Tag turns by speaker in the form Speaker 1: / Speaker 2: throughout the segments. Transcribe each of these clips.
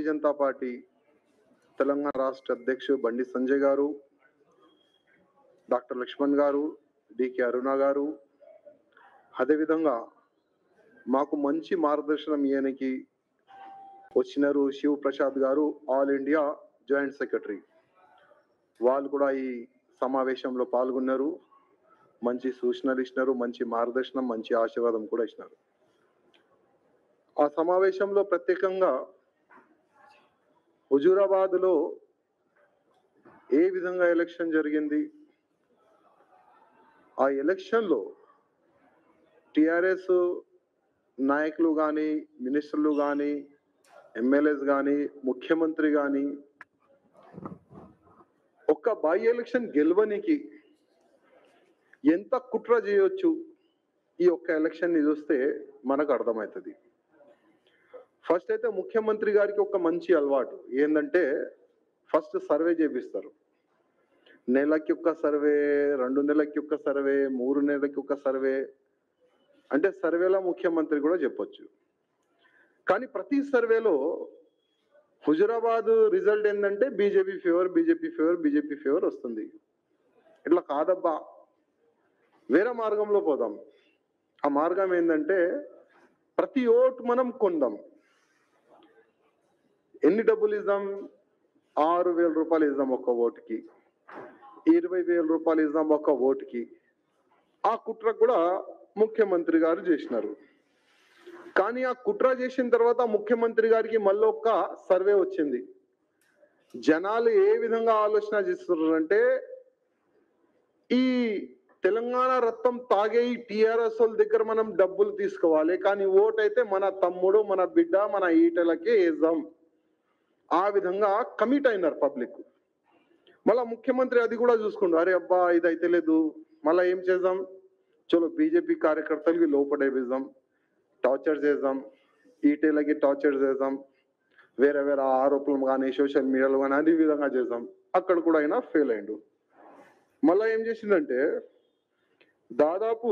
Speaker 1: Janata party Telangana రాష్ట్ర అధ్యక్షుడు బండి సంజయ్ గారు డాక్టర్ లక్ష్మణ్ గారు డికే అరుణ గారు అదేవిధంగా మాకు మంచి మార్గదర్శనం ఇయ్యడానికి వచ్చినారు శివ్ ప్రసాద్ గారు ఆల్ ఇండియా జాయింట్ సెక్రటరీ వాళ్ళు కూడా ఈ సమావేశంలో పాల్గొన్నారు మంచి సూచనలు ఇచ్చినారు మంచి మార్గదర్శనం మంచి ఆశీర్వాదం కూడా ఇచ్చినారు ఆ సమావేశంలో ప్రత్యేకంగా హుజూరాబాద్ లో ఏ విధంగా ఎలక్షన్ జరిగింది ఆ ఎలక్షన్ లో టిఆర్ఎస్ నాయకులు కానీ మినిస్టర్లు కానీ ఎమ్మెల్యేస్ కానీ ముఖ్యమంత్రి కానీ ఒక్క బై ఎలక్షన్ గెలవనికి ఎంత కుట్ర చేయొచ్చు ఈ ఒక్క ఎలక్షన్ ని చూస్తే మనకు అర్థమవుతుంది ఫస్ట్ అయితే ముఖ్యమంత్రి గారికి ఒక మంచి అలవాటు ఏంటంటే ఫస్ట్ సర్వే చేపిస్తారు నెలకి ఒక్క సర్వే రెండు నెలలకి ఒక్క సర్వే మూడు నెలలకి ఒక సర్వే అంటే సర్వేలో ముఖ్యమంత్రి కూడా చెప్పొచ్చు కానీ ప్రతి సర్వేలో హుజురాబాద్ రిజల్ట్ ఏంటంటే BJP favour BJP favour BJP favour వస్తుంది ఇట్లా కాదబ్బా వేరే మార్గంలో పోదాం ఆ మార్గం ఏంటంటే ప్రతి ఓటు మనం కొందాం ఎన్ని డబ్బులు ఇద్దాం ఆరు వేల రూపాయలు ఇద్దాం ఒక్క ఓటుకి ఇరవై వేల రూపాయలు ఇద్దాం ఒక్క ఓటుకి ఆ కుట్ర కూడా ముఖ్యమంత్రి గారు చేసినారు కానీ ఆ కుట్ర చేసిన తర్వాత ముఖ్యమంత్రి గారికి మళ్ళీ ఒక్క సర్వే వచ్చింది జనాలు ఏ విధంగా ఆలోచన చేస్తున్నారంటే ఈ తెలంగాణ రక్తం తాగే ఈ టిఆర్ఎస్ వాళ్ళ దగ్గర మనం డబ్బులు తీసుకోవాలి కానీ ఓట్ అయితే మన తమ్ముడు మన బిడ్డ మన ఈటలకే వేద్దాం ఆ విధంగా కమిట్ అయినారు పబ్లిక్ మళ్ళా ముఖ్యమంత్రి అది కూడా చూసుకుండు అరే అబ్బా ఇది అయితే లేదు మళ్ళా ఏం చేద్దాం చలో బీజేపీ కార్యకర్తలకి లోపడే వేద్దాం టార్చర్ చేద్దాం ఈటీలకి టార్చర్ చేద్దాం వేరే వేరే ఆరోపణలు కానీ సోషల్ మీడియాలో కానీ అదే విధంగా చేద్దాం అక్కడ కూడా అయినా ఫెయిల్ అయిండు మళ్ళా ఏం చేసిందంటే దాదాపు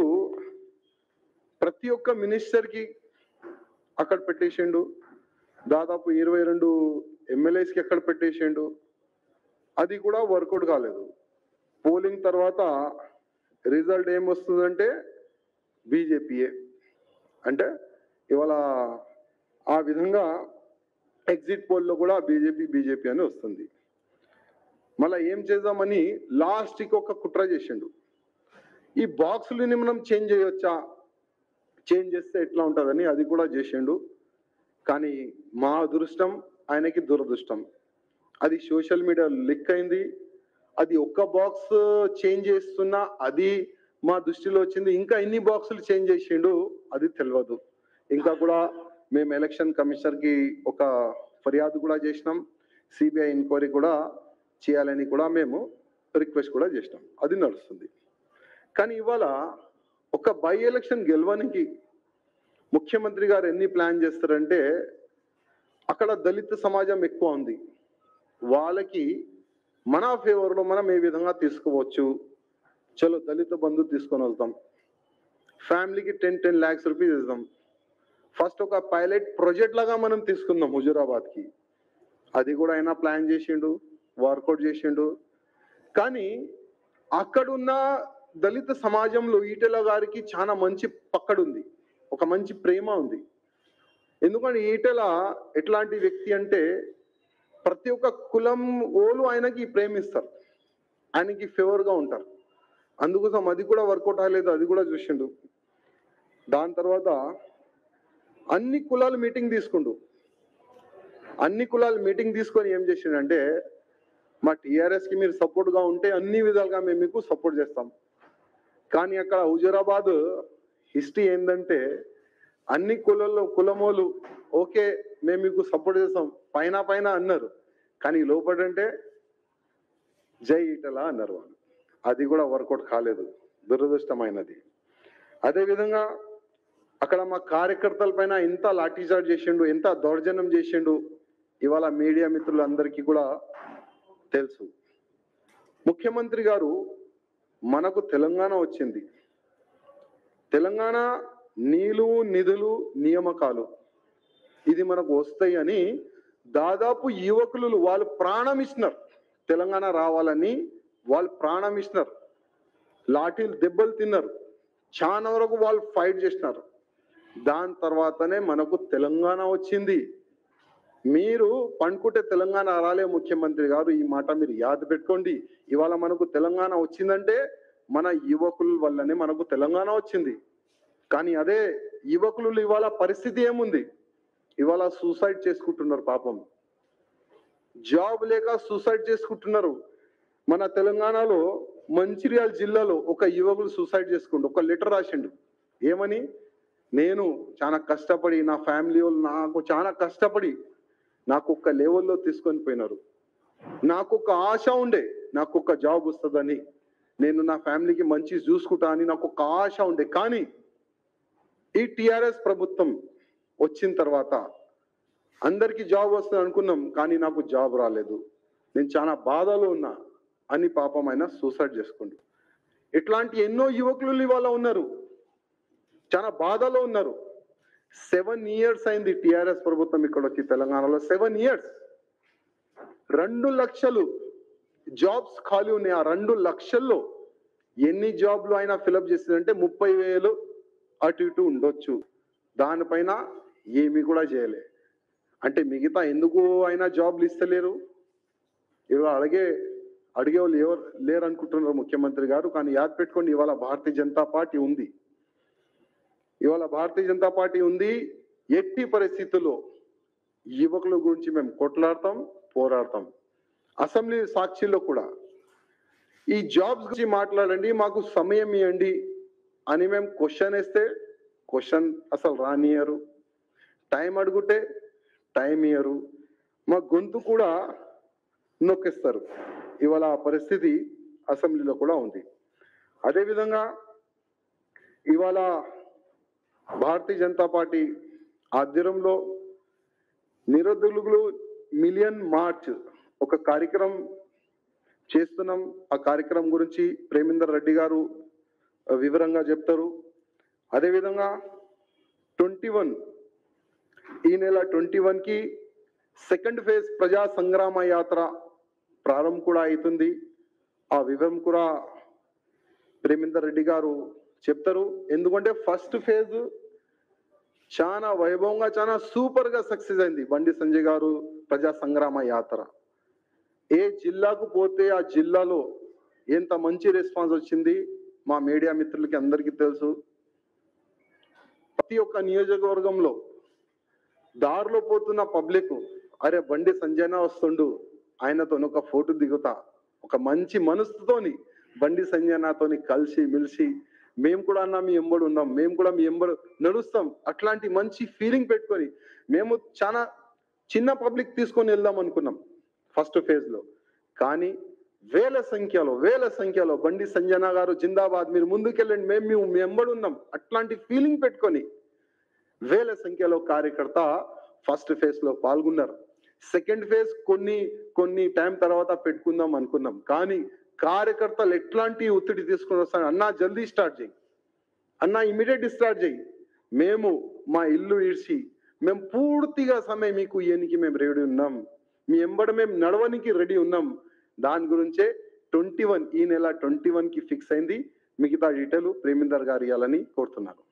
Speaker 1: ప్రతి ఒక్క మినిస్టర్కి అక్కడ పెట్టేసిండు దాదాపు ఇరవై రెండు ఎమ్మెల్యేస్కి ఎక్కడ పెట్టేసిండు అది కూడా వర్కౌట్ కాలేదు పోలింగ్ తర్వాత రిజల్ట్ ఏం వస్తుందంటే బీజేపీయే అంటే ఇవాళ ఆ విధంగా ఎగ్జిట్ పోల్లో కూడా బీజేపీ బీజేపీ అని వస్తుంది మళ్ళా ఏం చేద్దామని లాస్ట్కి ఒక కుట్ర చేసిండు ఈ బాక్సులని మనం చేంజ్ చేయొచ్చా చేంజ్ చేస్తే ఎట్లా ఉంటుందని అది కూడా చేసిండు కానీ మా అదృష్టం ఆయనకి దురదృష్టం అది సోషల్ మీడియా లిక్ అయింది అది ఒక్క బాక్స్ చేంజ్ చేస్తున్నా అది మా దృష్టిలో వచ్చింది ఇంకా ఎన్ని బాక్సులు చేంజ్ చేసిండు అది తెలియదు ఇంకా కూడా మేము ఎలక్షన్ కమిషనర్ కి ఒక ఫిర్యాదు కూడా చేసినాం సిబిఐ ఎంక్వైరీ కూడా చేయాలని కూడా మేము రిక్వెస్ట్ కూడా చేసినాం అది నడుస్తుంది కానీ ఇవాళ ఒక బై ఎలక్షన్ గెలవడానికి ముఖ్యమంత్రి గారు ఎన్ని ప్లాన్ చేస్తారంటే అక్కడ దళిత సమాజం ఎక్కువ ఉంది వాళ్ళకి మన ఫేవర్లో మనం ఏ విధంగా తీసుకోవచ్చు చలో దళిత బంధు తీసుకొని వద్దాం ఫ్యామిలీకి టెన్ టెన్ ల్యాక్స్ రూపీస్ ఇద్దాం ఫస్ట్ ఒక పైలట్ ప్రాజెక్ట్ లాగా మనం తీసుకుందాం హుజురాబాద్కి అది కూడా అయినా ప్లాన్ చేసిండు వర్కౌట్ చేసిండు కానీ అక్కడున్న దళిత సమాజంలో ఈటెల గారికి చాలా మంచి పక్కడుంది ఒక మంచి ప్రేమ ఉంది ఎందుకంటే ఈటెల ఎట్లాంటి వ్యక్తి అంటే ప్రతి ఒక్క కులం ఓలు ఆయనకి ప్రేమిస్తారు ఆయనకి ఫేవర్ గా ఉంటారు అందుకోసం అది కూడా వర్కౌట్ అవ్వలేదు అది కూడా చూసిండు దాని తర్వాత అన్ని కులాలు మీటింగ్ తీసుకుండు అన్ని కులాలు మీటింగ్ తీసుకొని ఏం చేసిండంటే మా టిఆర్ఎస్ కి మీరు సపోర్ట్ గా ఉంటే అన్ని విధాలుగా మేము మీకు సపోర్ట్ చేస్తాం కానీ అక్కడ హుజురాబాద్ హిస్టరీ ఏంటంటే అన్ని కులంలో కులమోలు ఓకే మేము మీకు సపోర్ట్ చేస్తాం పైన పైన అన్నారు కానీ లోపడంటే జై ఈటలా అన్నారు వాళ్ళు అది కూడా వర్కౌట్ కాలేదు దురదృష్టమైనది అదే విధంగా అక్కడ మా కార్యకర్తల పైన ఎంత లాఠీచార్జ్ చేసిండు ఎంత దౌర్జన్యం చేసిండు ఇవాళ మీడియా మిత్రులందరికీ కూడా తెలుసు ముఖ్యమంత్రి గారు మనకు తెలంగాణ వచ్చింది తెలంగాణ నీళ్లు నిధులు నియామకాలు ఇది మనకు వస్తాయి అని దాదాపు యువకులు వాళ్ళు ప్రాణం ఇస్తున్నారు తెలంగాణ రావాలని వాళ్ళు ప్రాణం ఇస్తున్నారు లాఠీలు దెబ్బలు తిన్నారు చాలా వరకు వాళ్ళు ఫైట్ చేసినారు దాని తర్వాతనే మనకు తెలంగాణ వచ్చింది మీరు పండుకుంటే తెలంగాణ రాలే ముఖ్యమంత్రి గారు ఈ మాట మీరు యాద పెట్టుకోండి ఇవాళ మనకు తెలంగాణ వచ్చిందంటే మన యువకుల వల్లనే మనకు తెలంగాణ వచ్చింది కానీ అదే యువకులు ఇవాళ పరిస్థితి ఏముంది ఇవాళ సూసైడ్ చేసుకుంటున్నారు పాపం జాబ్ లేక సూసైడ్ చేసుకుంటున్నారు మన తెలంగాణలో మంచిర్యాల జిల్లాలో ఒక యువకుడు సూసైడ్ చేసుకుంటూ ఒక లెటర్ రాసిండు ఏమని నేను చాలా కష్టపడి నా ఫ్యామిలీ వాళ్ళు నాకు చాలా కష్టపడి నాకు ఒక లెవెల్లో తీసుకొని పోయినారు నాకు ఒక ఆశ ఉండే నాకు ఒక జాబ్ వస్తుందని నేను నా ఫ్యామిలీకి మంచి చూసుకుంటా అని నాకు ఒక ఆశ ఉండే కానీ ఈ టిఆర్ఎస్ ప్రభుత్వం వచ్చిన తర్వాత అందరికీ జాబ్ వస్తుంది అనుకున్నాం కానీ నాకు జాబ్ రాలేదు నేను చాలా బాధలో ఉన్నా అని పాపం ఆయన సూసైడ్ చేసుకోండి ఇట్లాంటి ఎన్నో యువకులు ఇవాళ ఉన్నారు చాలా బాధలో ఉన్నారు సెవెన్ ఇయర్స్ అయింది టిఆర్ఎస్ ప్రభుత్వం ఇక్కడ వచ్చి తెలంగాణలో సెవెన్ ఇయర్స్ రెండు లక్షలు జాబ్స్ ఖాళీ ఉన్నాయి ఆ రెండు లక్షల్లో ఎన్ని జాబ్లు అయినా ఫిలప్ చేసిందంటే ముప్పై వేలు అటు ఇటు ఉండొచ్చు దానిపైన ఏమి కూడా చేయలే అంటే మిగతా ఎందుకు అయినా జాబ్లు ఇస్తలేరు ఇవాళ అడిగే అడిగే వాళ్ళు ఎవరు లేరు అనుకుంటున్నారు ముఖ్యమంత్రి గారు కానీ యాద్ పెట్టుకోండి ఇవాళ భారతీయ జనతా పార్టీ ఉంది ఇవాళ భారతీయ జనతా పార్టీ ఉంది ఎట్టి పరిస్థితుల్లో యువకుల గురించి మేము కొట్లాడతాం పోరాడతాం అసెంబ్లీ సాక్షిలో కూడా ఈ జాబ్స్ గురించి మాట్లాడండి మాకు సమయం ఇవ్వండి అని మేము క్వశ్చన్ వేస్తే క్వశ్చన్ అసలు రానియరు టైం అడుగుతే టైం ఇయ్యరు మా గొంతు కూడా నొక్కేస్తారు ఇవాళ ఆ పరిస్థితి అసెంబ్లీలో కూడా ఉంది అదేవిధంగా ఇవాళ భారతీయ జనతా పార్టీ ఆధ్వర్యంలో నిరుద్యోగులు మిలియన్ మార్చ్ ఒక కార్యక్రమం చేస్తున్నాం ఆ కార్యక్రమం గురించి ప్రేమేందర్ రెడ్డి గారు ఆ, వివరంగా చెప్తారు అదేవిధంగా ట్వంటీ వన్ ఈ నెల ట్వంటీ వన్ కి సెకండ్ ఫేజ్ ప్రజా సంగ్రామ యాత్ర ప్రారంభం కూడా అవుతుంది ఆ వివరం కూడా ప్రేమేందర్ రెడ్డి గారు చెప్తారు ఎందుకంటే ఫస్ట్ ఫేజ్ చాలా వైభవంగా చాలా సూపర్ గా సక్సెస్ అయింది బండి సంజయ్ గారు ప్రజా సంగ్రామ యాత్ర ఏ జిల్లాకు పోతే ఆ జిల్లాలో ఎంత మంచి రెస్పాన్స్ వచ్చింది మా మీడియా మిత్రులకి అందరికీ తెలుసు ప్రతి ఒక్క నియోజకవర్గంలో దారిలో పోతున్న పబ్లిక్ అరే బండి సంజయన వస్తుండు ఆయనతో ఒక ఫోటో దిగుతా ఒక మంచి మనసుతోని బండి సంజయనతోని కలిసి మిలిసి మేము కూడా అన్న మీ ఎంబడి ఉన్నాం మేము కూడా మీ ఎంబడి నడుస్తాం అట్లాంటి మంచి ఫీలింగ్ పెట్టుకొని మేము చాలా చిన్న పబ్లిక్ తీసుకొని వెళ్దాం అనుకున్నాం ఫస్ట్ ఫేజ్ లో కానీ వేల సంఖ్యలో వేల సంఖ్యలో బండి సంజన గారు జిందాబాద్ మీరు ముందుకెళ్ళండి మేము మేము మీ ఎంబడి ఉన్నాం అట్లాంటి ఫీలింగ్ పెట్టుకొని వేల సంఖ్యలో కార్యకర్త ఫస్ట్ ఫేజ్ లో పాల్గొన్నారు సెకండ్ ఫేజ్ కొన్ని కొన్ని టైం తర్వాత పెట్టుకుందాం అనుకున్నాం కానీ కార్యకర్తలు ఎట్లాంటి ఒత్తిడి తీసుకుని వస్తాను అన్నా జల్దీ స్టార్ట్ చేయి అన్నా ఇమీడియట్ స్టార్ట్ చేయి మేము మా ఇల్లు ఇడిచి మేము పూర్తిగా సమయం మీకు ఇయనికి మేము రెడీ ఉన్నాం మీ ఎంబడ మేము నడవనికి రెడీ ఉన్నాం దాని గురించే ట్వంటీ వన్ ఈ నెల ట్వంటీ వన్ కి ఫిక్స్ అయింది మిగతా డీటెయిల్ ప్రేమిందర్ గారు ఇవ్వాలని కోరుతున్నాను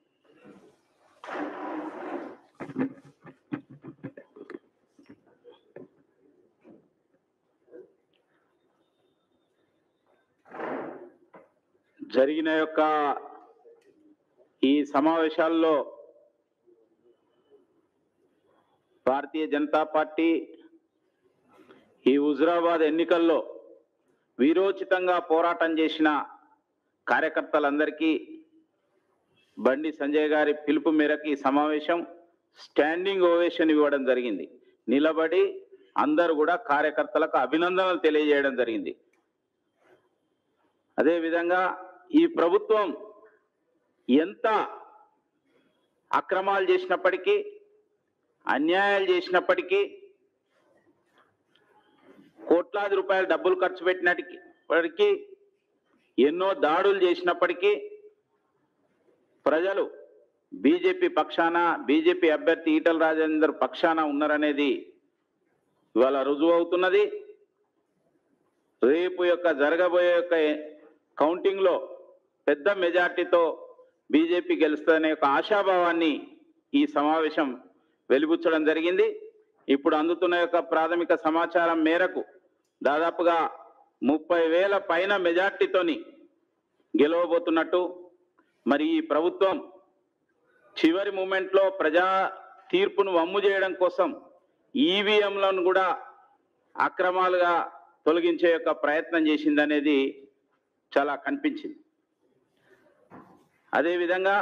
Speaker 2: జరిగిన యొక్క ఈ సమావేశాల్లో భారతీయ జనతా పార్టీ ఈ హుజురాబాద్ ఎన్నికల్లో వీరోచితంగా పోరాటం చేసిన కార్యకర్తలందరికీ బండి సంజయ్ గారి పిలుపు మేరకు ఈ సమావేశం స్టాండింగ్ ఓవేషన్ ఇవ్వడం జరిగింది నిలబడి అందరూ కూడా కార్యకర్తలకు అభినందనలు తెలియజేయడం జరిగింది అదేవిధంగా ఈ ప్రభుత్వం ఎంత అక్రమాలు చేసినప్పటికీ అన్యాయాలు చేసినప్పటికీ కోట్లాది రూపాయలు డబ్బులు ఖర్చు పెట్టినప్పటికీ ఎన్నో దాడులు చేసినప్పటికీ ప్రజలు బీజేపీ పక్షాన బీజేపీ అభ్యర్థి ఈటల రాజేందర్ పక్షాన ఉన్నారనేది ఇవాళ రుజువు అవుతున్నది రేపు యొక్క జరగబోయే యొక్క కౌంటింగ్ లో పెద్ద మెజార్టీతో బీజేపీ గెలుస్తుందనే ఒక ఆశాభావాన్ని ఈ సమావేశం వెలిబుచ్చడం జరిగింది ఇప్పుడు అందుతున్న యొక్క ప్రాథమిక సమాచారం మేరకు దాదాపుగా ముప్పై వేల పైన మెజార్టీతోని గెలవబోతున్నట్టు మరి ఈ ప్రభుత్వం చివరి మూమెంట్లో ప్రజా తీర్పును వమ్ము చేయడం కోసం ఈవీఎంలను కూడా అక్రమాలుగా తొలగించే యొక్క ప్రయత్నం చేసిందనేది చాలా కనిపించింది అదేవిధంగా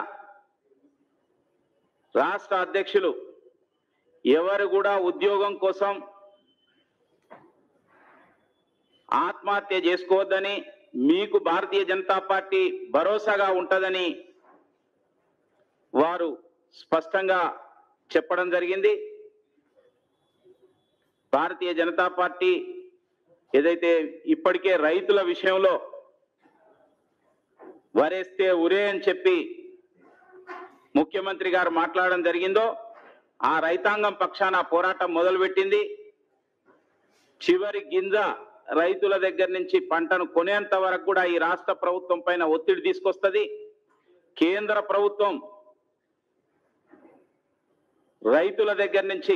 Speaker 2: రాష్ట్ర అధ్యక్షులు ఎవరు కూడా ఉద్యోగం కోసం ఆత్మహత్య చేసుకోవద్దని మీకు భారతీయ జనతా పార్టీ భరోసాగా ఉంటుందని వారు స్పష్టంగా చెప్పడం జరిగింది భారతీయ జనతా పార్టీ ఏదైతే ఇప్పటికే రైతుల విషయంలో వరేస్తే ఉరే అని చెప్పి ముఖ్యమంత్రి గారు మాట్లాడడం జరిగిందో ఆ రైతాంగం పక్షాన పోరాటం మొదలుపెట్టింది చివరి గింజ రైతుల దగ్గర నుంచి పంటను కొనేంత వరకు కూడా ఈ రాష్ట్ర ప్రభుత్వం పైన ఒత్తిడి తీసుకొస్తుంది కేంద్ర ప్రభుత్వం రైతుల దగ్గర నుంచి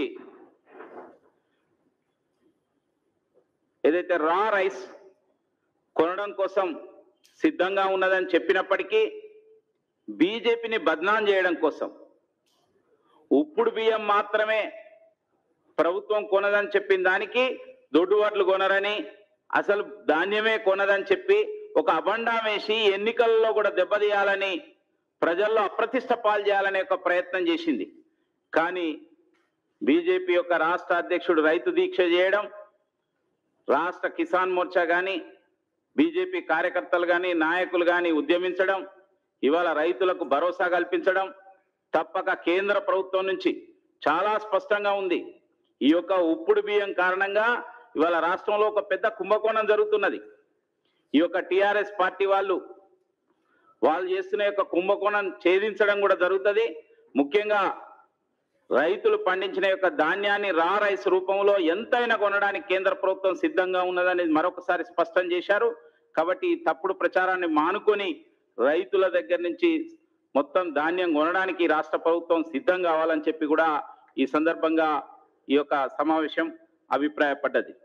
Speaker 2: ఏదైతే రా రైస్ కొనడం కోసం సిద్ధంగా ఉన్నదని చెప్పినప్పటికీ బీజేపీని బద్నాం చేయడం కోసం ఉప్పుడు బియ్యం మాత్రమే ప్రభుత్వం కొనదని చెప్పిన దానికి దొడ్డు వడ్లు కొనరని అసలు ధాన్యమే కొనదని చెప్పి ఒక అబండా వేసి ఎన్నికల్లో కూడా దెబ్బతీయాలని ప్రజల్లో అప్రతిష్ట పాలు చేయాలనే ఒక ప్రయత్నం చేసింది కానీ బీజేపీ యొక్క రాష్ట్ర అధ్యక్షుడు రైతు దీక్ష చేయడం రాష్ట్ర కిసాన్ మోర్చా కానీ బీజేపీ కార్యకర్తలు కానీ నాయకులు కానీ ఉద్యమించడం ఇవాళ రైతులకు భరోసా కల్పించడం తప్పక కేంద్ర ప్రభుత్వం నుంచి చాలా స్పష్టంగా ఉంది ఈ యొక్క ఉప్పుడు బియ్యం కారణంగా ఇవాళ రాష్ట్రంలో ఒక పెద్ద కుంభకోణం జరుగుతున్నది ఈ యొక్క టిఆర్ఎస్ పార్టీ వాళ్ళు వాళ్ళు చేస్తున్న యొక్క కుంభకోణం ఛేదించడం కూడా జరుగుతుంది ముఖ్యంగా రైతులు పండించిన యొక్క ధాన్యాన్ని రా రైస్ రూపంలో ఎంతైనా కొనడానికి కేంద్ర ప్రభుత్వం సిద్ధంగా ఉన్నదని మరొకసారి స్పష్టం చేశారు కాబట్టి ఈ తప్పుడు ప్రచారాన్ని మానుకొని రైతుల దగ్గర నుంచి మొత్తం ధాన్యం కొనడానికి రాష్ట్ర ప్రభుత్వం సిద్ధం కావాలని చెప్పి కూడా ఈ సందర్భంగా ఈ యొక్క సమావేశం అభిప్రాయపడ్డది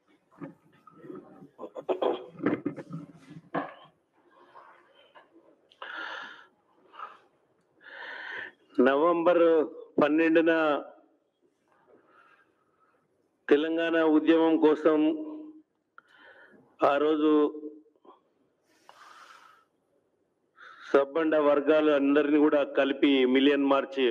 Speaker 3: నవంబర్ పన్నెండున తెలంగాణ ఉద్యమం కోసం ఆ రోజు సబ్బండ వర్గాలు అందరినీ కూడా కలిపి మిలియన్ మార్చ్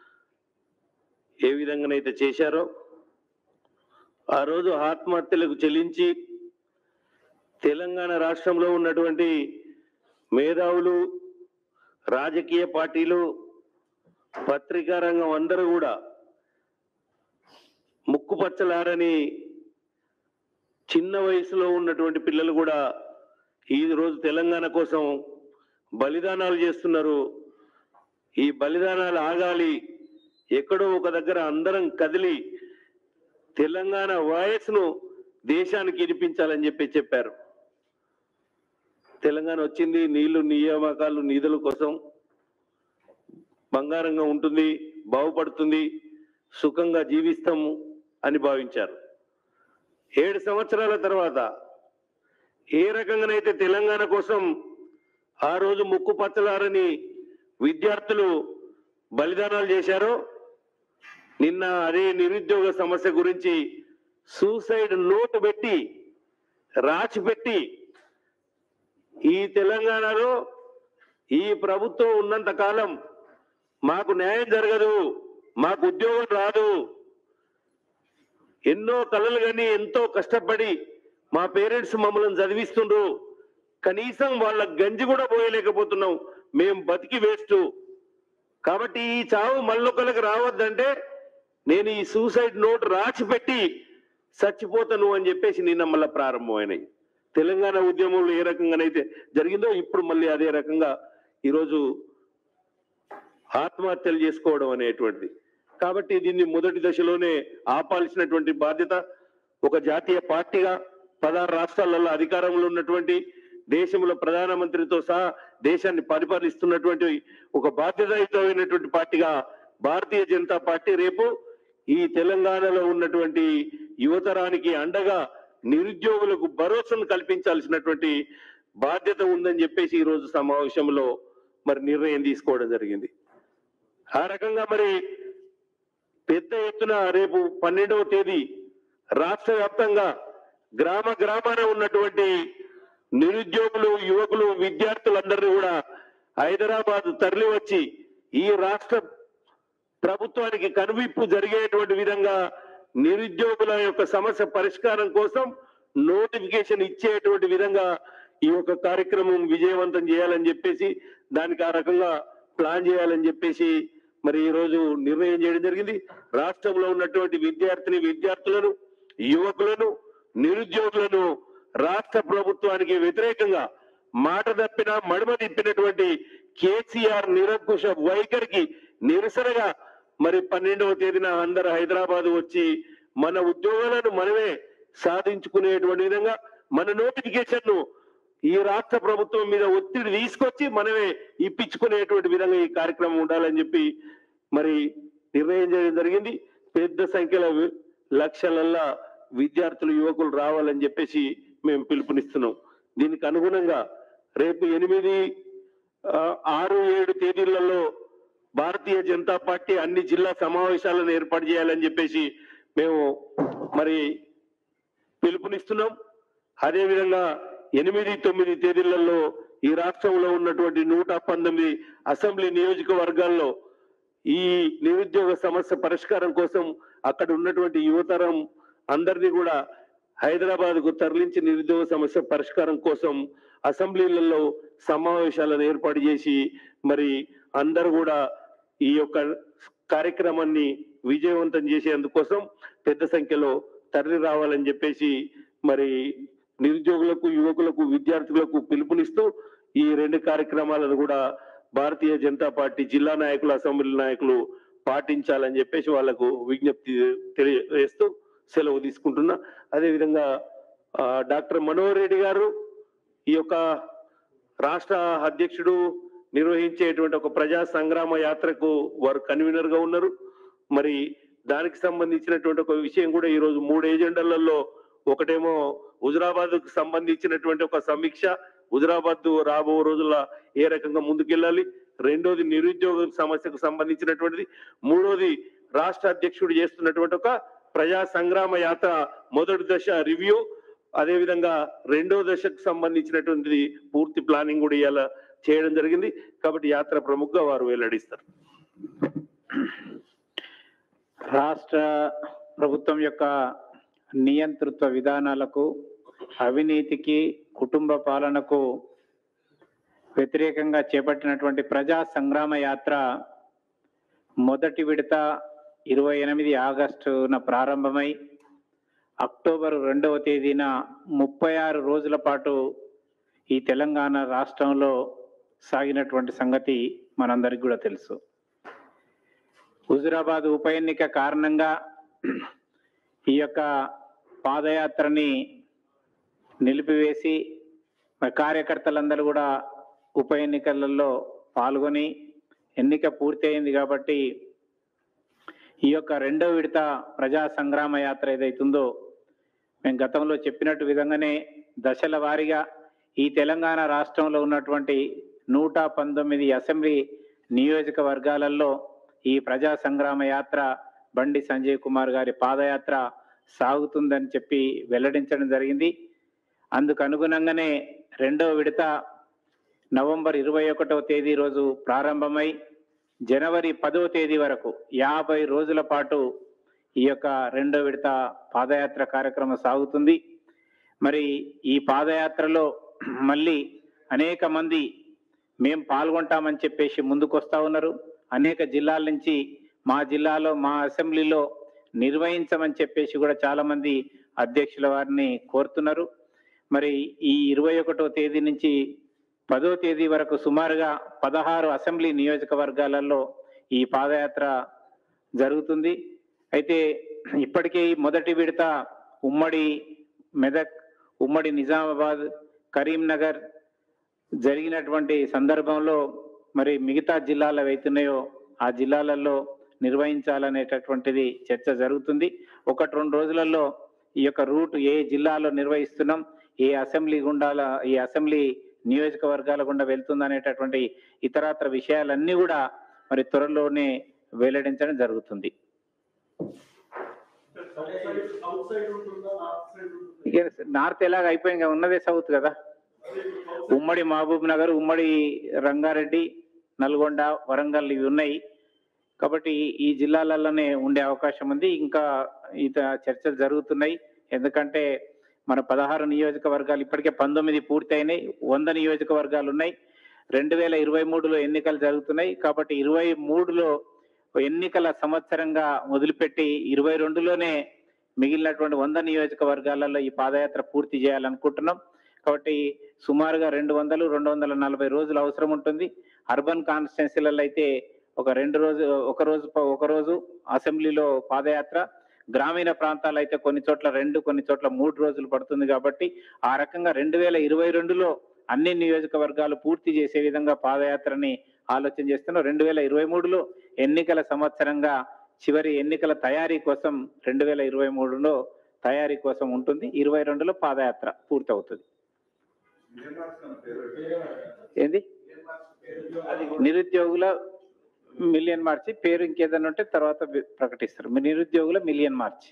Speaker 3: ఏ విధంగానైతే చేశారో ఆ రోజు ఆత్మహత్యలకు చెల్లించి తెలంగాణ రాష్ట్రంలో ఉన్నటువంటి మేధావులు రాజకీయ పార్టీలు పత్రికా రంగం అందరూ కూడా ముక్కుపచ్చలారని చిన్న వయసులో ఉన్నటువంటి పిల్లలు కూడా ఈ రోజు తెలంగాణ కోసం బలిదానాలు చేస్తున్నారు ఈ బలిదానాలు ఆగాలి ఎక్కడో ఒక దగ్గర అందరం కదిలి తెలంగాణ వాయస్ను దేశానికి వినిపించాలని చెప్పి చెప్పారు తెలంగాణ వచ్చింది నీళ్లు నియామకాలు నిధుల కోసం బంగారంగా ఉంటుంది బాగుపడుతుంది సుఖంగా జీవిస్తాము అని భావించారు ఏడు సంవత్సరాల తర్వాత ఏ రకంగానైతే తెలంగాణ కోసం ఆ రోజు ముక్కు పచ్చలారని విద్యార్థులు బలిదానాలు చేశారో నిన్న అదే నిరుద్యోగ సమస్య గురించి సూసైడ్ నోటు పెట్టి రాసి పెట్టి ఈ తెలంగాణలో ఈ ప్రభుత్వం ఉన్నంత కాలం మాకు న్యాయం జరగదు మాకు ఉద్యోగం రాదు ఎన్నో కళలు కానీ ఎంతో కష్టపడి మా పేరెంట్స్ మమ్మల్ని చదివిస్తుండ్రు కనీసం వాళ్ళ గంజి కూడా పోయలేకపోతున్నాం మేం బతికి వేస్ట్ కాబట్టి ఈ చావు మళ్ళొకరికి రావద్దంటే నేను ఈ సూసైడ్ నోట్ రాసి పెట్టి చచ్చిపోతాను అని చెప్పేసి నిన్న మళ్ళీ ప్రారంభమైనాయి తెలంగాణ ఉద్యమంలో ఏ రకంగానైతే జరిగిందో ఇప్పుడు మళ్ళీ అదే రకంగా ఈరోజు ఆత్మహత్యలు చేసుకోవడం అనేటువంటిది కాబట్టి దీన్ని మొదటి దశలోనే ఆపాల్సినటువంటి బాధ్యత ఒక జాతీయ పార్టీగా పదహారు రాష్ట్రాలలో అధికారంలో ఉన్నటువంటి దేశంలో ప్రధానమంత్రితో సహా దేశాన్ని పరిపాలిస్తున్నటువంటి ఒక బాధ్యతాయుతమైనటువంటి పార్టీగా భారతీయ జనతా పార్టీ రేపు ఈ తెలంగాణలో ఉన్నటువంటి యువతరానికి అండగా నిరుద్యోగులకు భరోసాను కల్పించాల్సినటువంటి బాధ్యత ఉందని చెప్పేసి ఈ రోజు సమావేశంలో మరి నిర్ణయం తీసుకోవడం జరిగింది ఆ రకంగా మరి పెద్ద ఎత్తున రేపు పన్నెండవ తేదీ రాష్ట్ర వ్యాప్తంగా గ్రామ గ్రామాన ఉన్నటువంటి నిరుద్యోగులు యువకులు విద్యార్థులందరినీ కూడా హైదరాబాద్ తరలి వచ్చి ఈ రాష్ట్ర ప్రభుత్వానికి కనువిప్పు జరిగేటువంటి విధంగా నిరుద్యోగుల యొక్క సమస్య పరిష్కారం కోసం నోటిఫికేషన్ ఇచ్చేటువంటి విధంగా ఈ యొక్క కార్యక్రమం విజయవంతం చేయాలని చెప్పేసి దానికి ఆ రకంగా ప్లాన్ చేయాలని చెప్పేసి మరి ఈ రోజు నిర్ణయం చేయడం జరిగింది రాష్ట్రంలో ఉన్నటువంటి విద్యార్థిని విద్యార్థులను యువకులను నిరుద్యోగులను రాష్ట్ర ప్రభుత్వానికి వ్యతిరేకంగా మాట తప్పిన మడమ తిప్పినటువంటి కేసీఆర్ నిరంకుశ వైఖరికి నిరసనగా మరి పన్నెండవ తేదీన అందరు హైదరాబాద్ వచ్చి మన ఉద్యోగాలను మనమే సాధించుకునేటువంటి విధంగా మన నోటిఫికేషన్ ను ఈ రాష్ట్ర ప్రభుత్వం మీద ఒత్తిడి తీసుకొచ్చి మనమే ఇప్పించుకునేటువంటి విధంగా ఈ కార్యక్రమం ఉండాలని చెప్పి మరి నిర్ణయం చేయడం జరిగింది పెద్ద సంఖ్యలో వి- లక్షలల్లా విద్యార్థులు యువకులు రావాలని చెప్పేసి మేము పిలుపునిస్తున్నాం దీనికి అనుగుణంగా రేపు ఎనిమిది ఆ, ఆరు ఏడు తేదీలలో భారతీయ జనతా పార్టీ అన్ని జిల్లా సమావేశాలను ఏర్పాటు చేయాలని చెప్పేసి మేము మరి పిలుపునిస్తున్నాం అదేవిధంగా ఎనిమిది తొమ్మిది తేదీలలో ఈ రాష్ట్రంలో ఉన్నటువంటి నూట పంతొమ్మిది అసెంబ్లీ నియోజకవర్గాల్లో ఈ నిరుద్యోగ సమస్య పరిష్కారం కోసం అక్కడ ఉన్నటువంటి యువతరం అందరినీ కూడా హైదరాబాద్ కు తరలించి నిరుద్యోగ సమస్య పరిష్కారం కోసం అసెంబ్లీలలో సమావేశాలను ఏర్పాటు చేసి మరి అందరూ కూడా ఈ యొక్క కార్యక్రమాన్ని విజయవంతం చేసేందుకోసం పెద్ద సంఖ్యలో తరలి రావాలని చెప్పేసి మరి నిరుద్యోగులకు యువకులకు విద్యార్థులకు పిలుపునిస్తూ ఈ రెండు కార్యక్రమాలను కూడా భారతీయ జనతా పార్టీ జిల్లా నాయకులు అసెంబ్లీ నాయకులు పాటించాలని చెప్పేసి వాళ్ళకు విజ్ఞప్తి తెలియజేస్తూ సెలవు తీసుకుంటున్నా అదేవిధంగా ఆ, డాక్టర్ మనోహర్ రెడ్డి గారు ఈ యొక్క రాష్ట్ర అధ్యక్షుడు నిర్వహించేటువంటి ఒక ప్రజా సంగ్రామ యాత్రకు వారు కన్వీనర్ గా ఉన్నారు మరి దానికి సంబంధించినటువంటి ఒక విషయం కూడా ఈ రోజు మూడు ఏజెండాలలో ఒకటేమో హుజరాబాద్ కు సంబంధించినటువంటి ఒక సమీక్ష హుజరాబాద్ రాబో రోజుల్లో ఏ రకంగా ముందుకెళ్ళాలి రెండోది నిరుద్యోగ సమస్యకు సంబంధించినటువంటిది మూడోది రాష్ట్ర అధ్యక్షుడు చేస్తున్నటువంటి ఒక ప్రజా సంగ్రామ యాత్ర మొదటి దశ రివ్యూ అదే విధంగా రెండో దశకు సంబంధించినటువంటిది పూర్తి ప్లానింగ్ కూడా ఇవాళ చేయడం జరిగింది కాబట్టి యాత్ర ప్రముఖంగా వారు వెల్లడిస్తారు
Speaker 4: రాష్ట్ర ప్రభుత్వం యొక్క నియంతృత్వ విధానాలకు అవినీతికి కుటుంబ పాలనకు వ్యతిరేకంగా చేపట్టినటువంటి ప్రజా సంగ్రామ యాత్ర మొదటి విడత ఇరవై ఎనిమిది ఆగస్టున ప్రారంభమై అక్టోబర్ రెండవ తేదీన ముప్పై ఆరు రోజుల పాటు ఈ తెలంగాణ రాష్ట్రంలో సాగినటువంటి సంగతి మనందరికీ కూడా తెలుసు హుజురాబాద్ ఉప ఎన్నిక కారణంగా ఈ యొక్క పాదయాత్రని నిలిపివేసి మరి కార్యకర్తలందరూ కూడా ఉప ఎన్నికలలో పాల్గొని ఎన్నిక పూర్తి అయింది కాబట్టి ఈ యొక్క రెండో విడత ప్రజా సంగ్రామ యాత్ర ఏదైతుందో మేము గతంలో చెప్పినట్టు విధంగానే దశల వారీగా ఈ తెలంగాణ రాష్ట్రంలో ఉన్నటువంటి నూట పంతొమ్మిది అసెంబ్లీ నియోజకవర్గాలలో ఈ ప్రజా సంగ్రామ యాత్ర బండి సంజయ్ కుమార్ గారి పాదయాత్ర సాగుతుందని చెప్పి వెల్లడించడం జరిగింది అందుకు అనుగుణంగానే రెండవ విడత నవంబర్ ఇరవై ఒకటవ తేదీ రోజు ప్రారంభమై జనవరి పదవ తేదీ వరకు యాభై రోజుల పాటు ఈ యొక్క రెండో విడత పాదయాత్ర కార్యక్రమం సాగుతుంది మరి ఈ పాదయాత్రలో మళ్ళీ అనేక మంది మేం పాల్గొంటామని చెప్పేసి ముందుకు వస్తా ఉన్నారు అనేక జిల్లాల నుంచి మా జిల్లాలో మా అసెంబ్లీలో నిర్వహించమని చెప్పేసి కూడా చాలా మంది అధ్యక్షుల వారిని కోరుతున్నారు మరి ఈ ఇరవై ఒకటో తేదీ నుంచి పదో తేదీ వరకు సుమారుగా పదహారు అసెంబ్లీ నియోజకవర్గాలలో ఈ పాదయాత్ర జరుగుతుంది అయితే ఇప్పటికే ఈ మొదటి విడత ఉమ్మడి మెదక్ ఉమ్మడి నిజామాబాద్ కరీంనగర్ జరిగినటువంటి సందర్భంలో మరి మిగతా జిల్లాలు అవుతున్నాయో ఆ జిల్లాలలో నిర్వహించాలనేటటువంటిది చర్చ జరుగుతుంది ఒకటి రెండు రోజులలో ఈ యొక్క రూట్ ఏ జిల్లాలో నిర్వహిస్తున్నాం ఏ అసెంబ్లీ గుండాల ఈ అసెంబ్లీ నియోజకవర్గాల గుండా వెళ్తుంది అనేటటువంటి ఇతరత్ర విషయాలన్నీ కూడా మరి త్వరలోనే వెల్లడించడం జరుగుతుంది ఇక నార్త్ ఎలాగ అయిపోయింది ఉన్నదే సౌత్ కదా ఉమ్మడి మహబూబ్ నగర్ ఉమ్మడి రంగారెడ్డి నల్గొండ వరంగల్ ఇవి ఉన్నాయి కాబట్టి ఈ జిల్లాలలోనే ఉండే అవకాశం ఉంది ఇంకా ఇత చర్చలు జరుగుతున్నాయి ఎందుకంటే మన పదహారు నియోజకవర్గాలు ఇప్పటికే పంతొమ్మిది పూర్తయినాయి వంద నియోజకవర్గాలు ఉన్నాయి రెండు వేల ఇరవై మూడులో ఎన్నికలు జరుగుతున్నాయి కాబట్టి ఇరవై మూడులో ఎన్నికల సంవత్సరంగా మొదలుపెట్టి ఇరవై రెండులోనే మిగిలినటువంటి వంద నియోజకవర్గాలలో ఈ పాదయాత్ర పూర్తి చేయాలనుకుంటున్నాం కాబట్టి సుమారుగా రెండు వందలు రెండు వందల నలభై రోజులు అవసరం ఉంటుంది అర్బన్ కాన్స్టిట్యున్సీలలో అయితే ఒక రెండు రోజు ఒక రోజు ఒక రోజు అసెంబ్లీలో పాదయాత్ర గ్రామీణ ప్రాంతాలు అయితే కొన్ని చోట్ల రెండు కొన్ని చోట్ల మూడు రోజులు పడుతుంది కాబట్టి ఆ రకంగా రెండు వేల ఇరవై రెండులో అన్ని నియోజకవర్గాలు పూర్తి చేసే విధంగా పాదయాత్రని ఆలోచన చేస్తున్నాం రెండు వేల ఇరవై మూడులో ఎన్నికల సంవత్సరంగా చివరి ఎన్నికల తయారీ కోసం రెండు వేల ఇరవై మూడులో తయారీ కోసం ఉంటుంది ఇరవై రెండులో పాదయాత్ర పూర్తవుతుంది ఏంది నిరుద్యోగుల మిలియన్ మార్చి పేరు ఇంకేదైనా ఉంటే తర్వాత వి- ప్రకటిస్తారు మీ నిరుద్యోగుల మిలియన్ మార్చి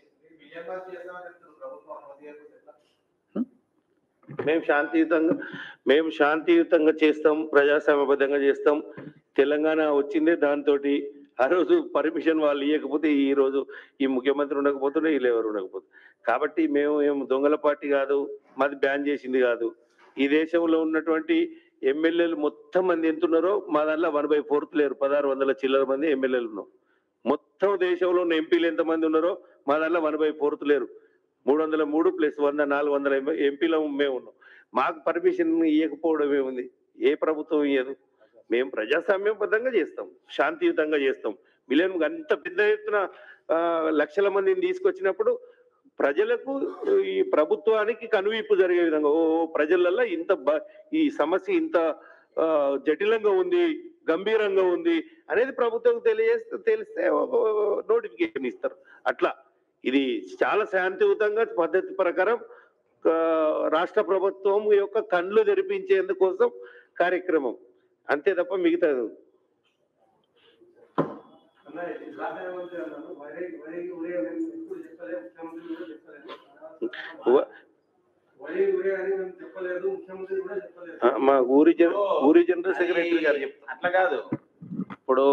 Speaker 3: మేము శాంతియుతంగా మేము శాంతియుతంగా చేస్తాం ప్రజాస్వామ్యబద్ధంగా చేస్తాం తెలంగాణ వచ్చిందే దాంతో ఆ రోజు పర్మిషన్ వాళ్ళు ఇవ్వకపోతే ఈ రోజు ఈ ముఖ్యమంత్రి ఉండకపోతుండే వీళ్ళు ఎవరు ఉండకపోతే కాబట్టి మేము ఏం దొంగల పార్టీ కాదు మాది బ్యాన్ చేసింది కాదు ఈ దేశంలో ఉన్నటువంటి ఎమ్మెల్యేలు మొత్తం మంది ఎంత ఉన్నారో మా దాంట్లో వన్ బై ఫోర్త్ లేరు పదహారు వందల చిల్లర మంది ఎమ్మెల్యేలు ఉన్నాం మొత్తం దేశంలో ఉన్న ఎంపీలు ఎంతమంది ఉన్నారో మా దాంట్లో వన్ బై ఫోర్త్ లేరు మూడు వందల మూడు ప్లస్ వంద నాలుగు వందల ఎంపీ- ఎంపీల మేము ఉన్నాం మాకు పర్మిషన్ ఇవ్వకపోవడం ఏముంది ఏ ప్రభుత్వం ఇయ్యదు మేము ప్రజాస్వామ్యబద్ధంగా చేస్తాం శాంతియుతంగా చేస్తాం మిలియన్ అంత పెద్ద ఎత్తున ఆ, లక్షల మందిని తీసుకొచ్చినప్పుడు ప్రజలకు ఈ ప్రభుత్వానికి కనువిప్పు జరిగే విధంగా ఓ ప్రజలల్లో ఇంత బ- ఈ సమస్య ఇంత ఆ, జటిలంగా ఉంది గంభీరంగా ఉంది అనేది ప్రభుత్వం తెలియజేస్తే తెలిస్తే నోటిఫికేషన్ ఇస్తారు అట్లా ఇది చాలా శాంతియుతంగా పద్ధతి ప్రకారం ఆ, రాష్ట్ర ప్రభుత్వం యొక్క కళ్ళు తెరిపించేందుకోసం కార్యక్రమం అంతే తప్ప మిగతా వ- ఆ, మా ఊరి జన ఊరి జనరల్ సెక్రటరీ గారు చెప్తారు
Speaker 2: అట్లా కాదు ఇప్పుడు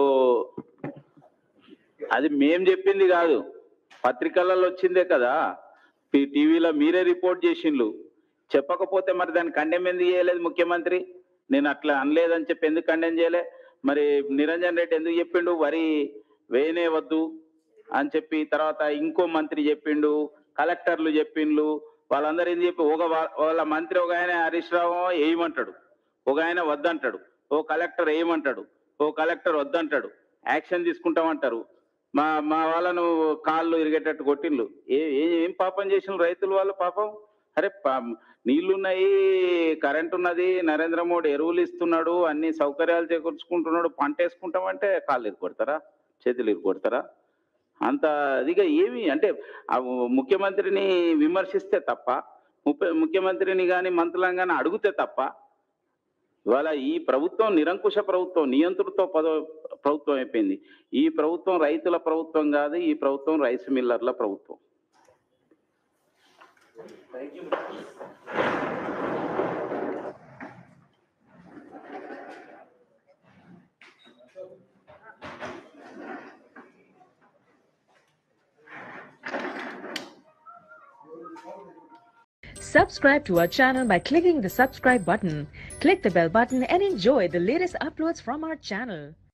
Speaker 2: అది మేం చెప్పింది కాదు పత్రికలలో వచ్చిందే కదా టీ- టీవీలో మీరే రిపోర్ట్ చేసిండ్రు చెప్పకపోతే మరి దాన్ని కండెమ్ ఎందుకు చేయలేదు ముఖ్యమంత్రి నేను అట్లా అనలేదని చెప్పి ఎందుకు కండెమ్ చేయలే మరి నిరంజన్ రెడ్డి ఎందుకు చెప్పిండు వరి వేయనే వద్దు అని చెప్పి తర్వాత ఇంకో మంత్రి చెప్పిండు కలెక్టర్లు చెప్పిండ్లు వాళ్ళందరూ ఏం చెప్పి ఒక వా- వాళ్ళ మంత్రి ఒక ఆయన హరీష్ రావు వేయమంటాడు ఒక ఆయన వద్దంటాడు ఓ కలెక్టర్ వేయమంటాడు ఓ కలెక్టర్ వద్దంటాడు యాక్షన్ తీసుకుంటామంటారు మా మా వాళ్ళను కాళ్ళు ఇరిగేటట్టు కొట్టిండ్లు ఏ ఏ- ఏం పాపం చేసిన రైతులు వాళ్ళు పాపం అరే పా- నీళ్లున్నాయి కరెంట్ ఉన్నది నరేంద్ర మోడీ ఎరువులు ఇస్తున్నాడు అన్ని సౌకర్యాలు చేకూర్చుకుంటున్నాడు పంట వేసుకుంటామంటే కాళ్ళు ఇరుకొడతారా చేతులు ఇరుకొడతారా అంత అదిగా ఏమి అంటే ఆ ముఖ్యమంత్రిని విమర్శిస్తే తప్ప ముప్ప- ముఖ్యమంత్రిని కానీ మంత్రులను కానీ అడిగితే తప్ప ఇవాళ ఈ ప్రభుత్వం నిరంకుశ ప్రభుత్వం నియంత్రణతో పద ప్రభుత్వం అయిపోయింది ఈ ప్రభుత్వం రైతుల ప్రభుత్వం కాదు ఈ ప్రభుత్వం రైస్ మిల్లర్ల ప్రభుత్వం
Speaker 5: Subscribe to our channel by clicking the subscribe button. Click the bell button and enjoy the latest uploads from our channel.